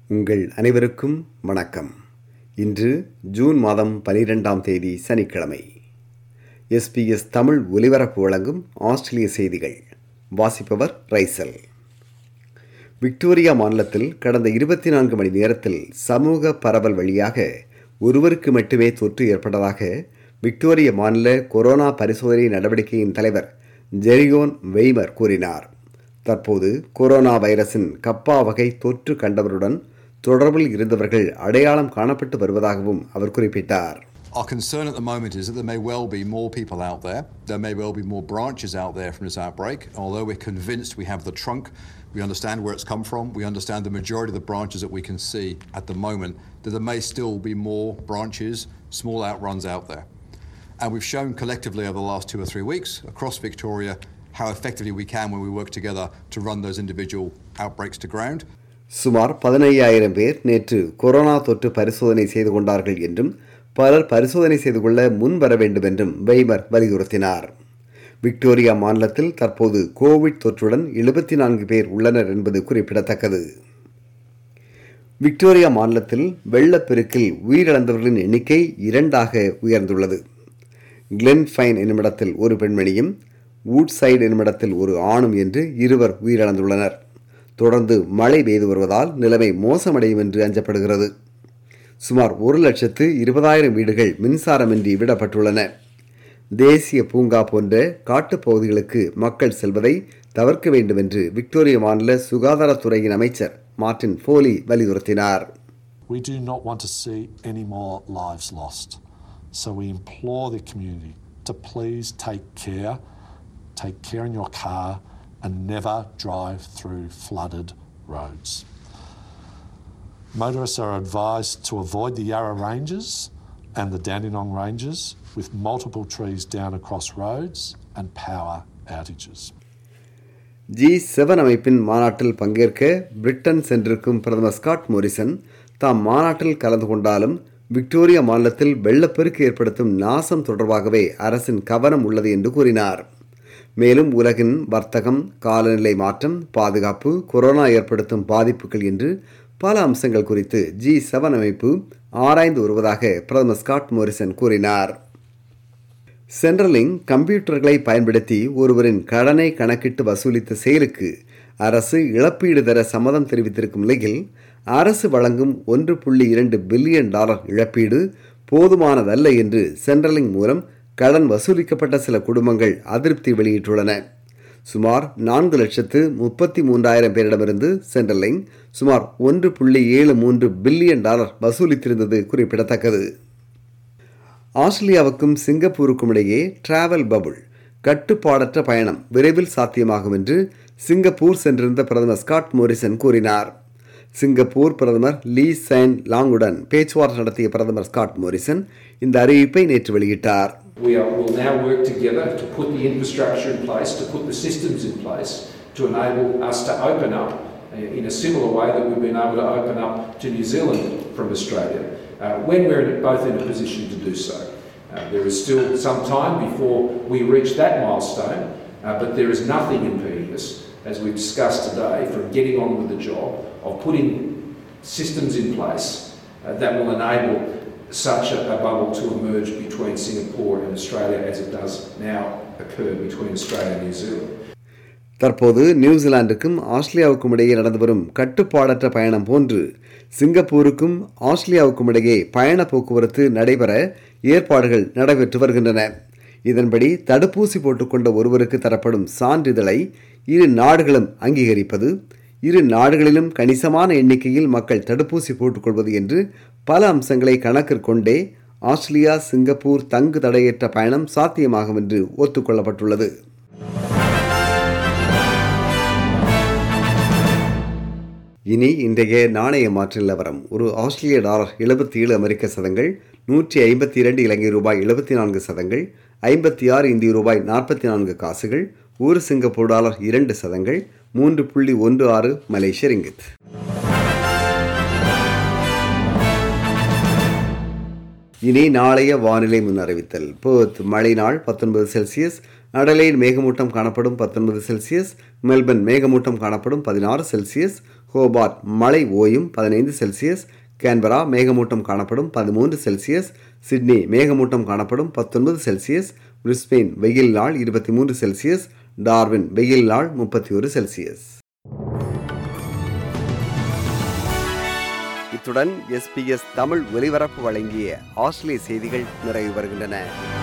உங்கள் அனைவருக்கும் வணக்கம் இன்று ஜூன் மாதம் பனிரெண்டாம் தேதி சனிக்கிழமை எஸ்பிஎஸ் தமிழ் ஒலிபரப்பு வழங்கும் ஆஸ்திரேலிய செய்திகள் வாசிப்பவர் ரைசல் விக்டோரியா மாநிலத்தில் கடந்த இருபத்தி நான்கு மணி நேரத்தில் சமூக பரவல் வழியாக ஒருவருக்கு மட்டுமே தொற்று ஏற்பட்டதாக விக்டோரிய மாநில கொரோனா பரிசோதனை நடவடிக்கையின் தலைவர் ஜெரியோன் வெய்மர் கூறினார் தற்போது கொரோனா வைரஸின் கப்பா வகை தொற்று கண்டவருடன் தொடர்பில் இருந்தவர்கள் அடையாளம் காணப்பட்டு வருவதாகவும் அவர் குறிப்பிட்டார் Our concern at the moment is that there may well be more people out there. There may well be more branches out there from this outbreak. Although we're convinced we have the trunk, we understand where it's come from, we understand the majority of the branches that we can see at the moment, that there may still be more branches, small outruns out there. And we've shown collectively over the last two or three weeks across Victoria how effectively we can when we work together to run those individual outbreaks to ground. சுமார் பதினையாயிரம் பேர் நேற்று corona தொற்று பரிசோதனை செய்து கொண்டார்கள் என்றும் பலர் பரிசோதனை செய்து கொள்ள முன் வர வேண்டும் என்றும் வெய்மர் வலியுறுத்தினார் விக்டோரியா மாநிலத்தில் தற்போது கோவிட் தொற்றுடன் எழுபத்தி நான்கு பேர் உள்ளனர் என்பது குறிப்பிடத்தக்கது விக்டோரியா மாநிலத்தில் வெள்ளப்பெருக்கில் உயிரிழந்தவர்களின் எண்ணிக்கை இரண்டாக உயர்ந்துள்ளது கிளென் ஃபைன் என்னுமிடத்தில் ஒரு பெண்மணியும் வூட்சைடு என்னுமிடத்தில் ஒரு ஆணும் என்று இருவர் உயிரிழந்துள்ளனர் தொடர்ந்து மழை பெய்து வருவதால் நிலைமை மோசமடையும் என்று அஞ்சப்படுகிறது சுமார் ஒரு லட்சத்து இருபதாயிரம் வீடுகள் மின்சாரமின்றி விடப்பட்டுள்ளன தேசிய பூங்கா போன்ற காட்டுப்பகுதிகளுக்கு மக்கள் செல்வதை தவிர்க்க வேண்டும் என்று விக்டோரிய மாநில சுகாதாரத்துறையின் அமைச்சர் மார்டின் ஃபோலி வலியுறுத்தினார் We do not want to see any more lives lost. So we implore the community to please take care, take care in your car, and never drive through flooded roads. Motorists are advised to avoid the Yarra Ranges and the Dandenong Ranges with multiple trees down across roads and power outages. G seven அமைப்பின் மாநாட்டில் பங்கேற்க Britain சென்றிருக்கும் பிரதமர் Scott Morrison தாம் மாநாட்டில் கலந்து கொண்டாலும் Victoria மாநிலத்தில் வெள்ளப்பெருக்கு ஏற்படுத்தும் நாசம் தொடர்பாகவே அரசின் கவனம் உள்ளது என்று கூறினார் மேலும் உலகின் வர்த்தகம் காலநிலை மாற்றம் பாதுகாப்பு கொரோனா ஏற்படுத்தும் பாதிப்புகள் என்று பல அம்சங்கள் குறித்து ஜி செவன் அமைப்பு ஆராய்ந்து வருவதாக பிரதமர் ஸ்காட் மோரிசன் கூறினார் சென்ட்ரலிங் கம்ப்யூட்டர்களை பயன்படுத்தி ஒருவரின் கடனை கணக்கிட்டு வசூலித்த செயலுக்கு அரசு இழப்பீடு தர சம்மதம் தெரிவித்திருக்கும் நிலையில் அரசு வழங்கும் ஒன்று புள்ளி இரண்டு பில்லியன் டாலர் இழப்பீடு போதுமானதல்ல என்று சென்ட்ரலிங் மூலம் கடன் வசூலிக்கப்பட்ட சில குடும்பங்கள் அதிருப்தி வெளியிட்டுள்ளன சுமார் நான்கு லட்சத்து முப்பத்தி மூன்றாயிரம் பேரிடமிருந்து சென்ட்ரலிங் சுமார் ஒன்று புள்ளி ஏழு மூன்று பில்லியன் டாலர் வசூலித்திருந்தது குறிப்பிடத்தக்கது ஆஸ்திரேலியாவுக்கும் சிங்கப்பூருக்கும் இடையே டிராவல் பபுள் கட்டுப்பாடற்ற பயணம் விரைவில் சாத்தியமாகும் என்று சிங்கப்பூர் சென்றிருந்த பிரதமர் ஸ்காட் மோரிசன் கூறினார் சிங்கப்பூர் பிரதமர் லீ சைன் லாங்குடன் பேச்சுவார்த்தை நடத்திய பிரதமர் ஸ்காட் மோரிசன் இந்த அறிவிப்பை நேற்று வெளியிட்டார் We are, will now work together to put the infrastructure in place, to put the systems in place to enable us to open up uh, in a similar way that we've been able to open up to New Zealand from Australia uh, when we're in, both in a position to do so. Uh, there is still some time before we reach that milestone, uh, but there is nothing impeding us, as we've discussed today, from getting on with the job of putting systems in place uh, that will enable such a, a bubble to emerge between Singapore and Australia as it does now occur between Australia and New Zealand. தற்போது நியூசிலாந்துக்கும் ஆஸ்திரேலியாவுக்கும் இடையே நடந்து வரும் கட்டுப்பாடற்ற பயணம் போன்று சிங்கப்பூருக்கும் ஆஸ்திரேலியாவுக்கும் இடையே பயண போக்குவரத்து நடைபெற ஏற்பாடுகள் நடைபெற்று வருகின்றன இதன்படி தடுப்பூசி போட்டுக்கொண்ட ஒருவருக்கு தரப்படும் சான்றிதழை இரு நாடுகளும் அங்கீகரிப்பது இரு நாடுகளிலும் கணிசமான எண்ணிக்கையில் மக்கள் தடுப்பூசி போட்டுக்கொள்வது என்று பல அம்சங்களை கணக்கிற்கொண்டே ஆஸ்திரேலியா சிங்கப்பூர் தங்கு தடையற்ற பயணம் சாத்தியமாகும் என்று ஒத்துக்கொள்ளப்பட்டுள்ளது இனி இன்றைய நாணய மாற்று நிலவரம் ஒரு ஆஸ்திரேலிய டாலர் எழுபத்தி ஏழு அமெரிக்க சதங்கள் நூற்றி ஐம்பத்தி இரண்டு இலங்கை ரூபாய் எழுபத்தி நான்கு சதங்கள் ஐம்பத்தி ஆறு இந்திய ரூபாய் நாற்பத்தி நான்கு காசுகள் ஒரு சிங்கப்பூர் டாலர் இரண்டு சதங்கள் மூன்று புள்ளி ஒன்று ஆறு மலேசிய ரிங்கித் இனி நாளைய வானிலை முன் அறிவித்தல் பேர்த் மழை நாள் பத்தொன்பது செல்சியஸ் அடலைட் மேகமூட்டம் காணப்படும் பத்தொன்பது செல்சியஸ் மெல்பர்ன் மேகமூட்டம் காணப்படும் பதினாறு செல்சியஸ் ஹோபார்ட் மழை ஓயும் பதினைந்து செல்சியஸ் கேன்பரா மேகமூட்டம் காணப்படும் பதிமூன்று செல்சியஸ் சிட்னி மேகமூட்டம் காணப்படும் பத்தொன்பது செல்சியஸ் பிரிஸ்பெயின் வெயில் நாள் இருபத்தி மூன்று செல்சியஸ் டார்வின் வெயில் நாள் முப்பத்தி ஒரு செல்சியஸ் இத்துடன் எஸ்பிஎஸ் தமிழ் ஒலிபரப்பு வழங்கிய ஆஸ்திரேலிய செய்திகள் நிறைவு வருகின்றன